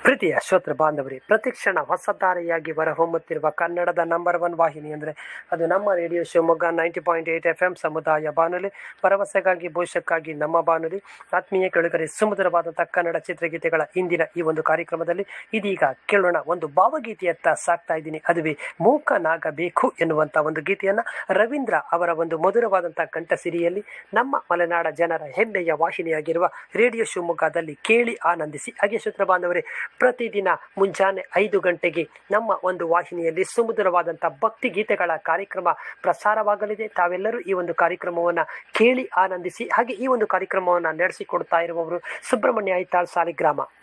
ಪ್ರೀತಿಯ ಶ್ರೋತೃ ಬಾಂಧವರೇ ಪ್ರತಿಕ್ಷಣ ಹೊಸದಾರಿಯಾಗಿ ಹೊರಹೊಮ್ಮುತ್ತಿರುವ ಕನ್ನಡದ ನಂಬರ್ ಒನ್ ವಾಹಿನಿ ಅಂದರೆ ಅದು ನಮ್ಮ radio Shivamogga ninety point eight F M ಸಮುದಾಯ ಬಾನುಲಿ ಭರವಸೆಗಾಗಿ ಭವಿಷ್ಯಕ್ಕಾಗಿ ನಮ್ಮ ಬಾನುಲಿ ಆತ್ಮೀಯ ಕೆಳಗರೆ ಸುಮಧುರವಾದಂಥ ಕನ್ನಡ ಚಿತ್ರಗೀತೆಗಳ ಇಂದಿನ ಈ ಒಂದು ಕಾರ್ಯಕ್ರಮದಲ್ಲಿ ಇದೀಗ ಕೇಳೋಣ ಒಂದು ಭಾವಗೀತೆಯತ್ತ ಸಾಕ್ತಾ ಇದ್ದೀನಿ ಅದುವೇ ಮೂಕನಾಗಬೇಕು ಎನ್ನುವಂಥ ಒಂದು ಗೀತೆಯನ್ನು ರವೀಂದ್ರ ಅವರ ಒಂದು ಮಧುರವಾದಂಥ ಕಂಠಸಿರಿಯಲ್ಲಿ ನಮ್ಮ ಮಲೆನಾಡ ಜನರ ಹೆಮ್ಮೆಯ ವಾಹಿನಿಯಾಗಿರುವ ರೇಡಿಯೋ ಶಿವಮೊಗ್ಗದಲ್ಲಿ ಕೇಳಿ ಆನಂದಿಸಿ ಹಾಗೆ ಶ್ರೋತೃ ಬಾಂಧವರೇ ಪ್ರತಿದಿನ ಮುಂಜಾನೆ ಐದು ಗಂಟೆಗೆ ನಮ್ಮ ಒಂದು ವಾಹಿನಿಯಲ್ಲಿ ಸುಮಧುರವಾದಂಥ ಭಕ್ತಿ ಗೀತೆಗಳ ಕಾರ್ಯಕ್ರಮ ಪ್ರಸಾರವಾಗಲಿದೆ ತಾವೆಲ್ಲರೂ ಈ ಒಂದು ಕಾರ್ಯಕ್ರಮವನ್ನು ಕೇಳಿ ಆನಂದಿಸಿ ಹಾಗೆ ಈ ಒಂದು ಕಾರ್ಯಕ್ರಮವನ್ನು ನಡೆಸಿಕೊಡ್ತಾ ಇರುವವರು ಸುಬ್ರಹ್ಮಣ್ಯ ಐತಾಳ್ ಸಾಲಿಗ್ರಾಮ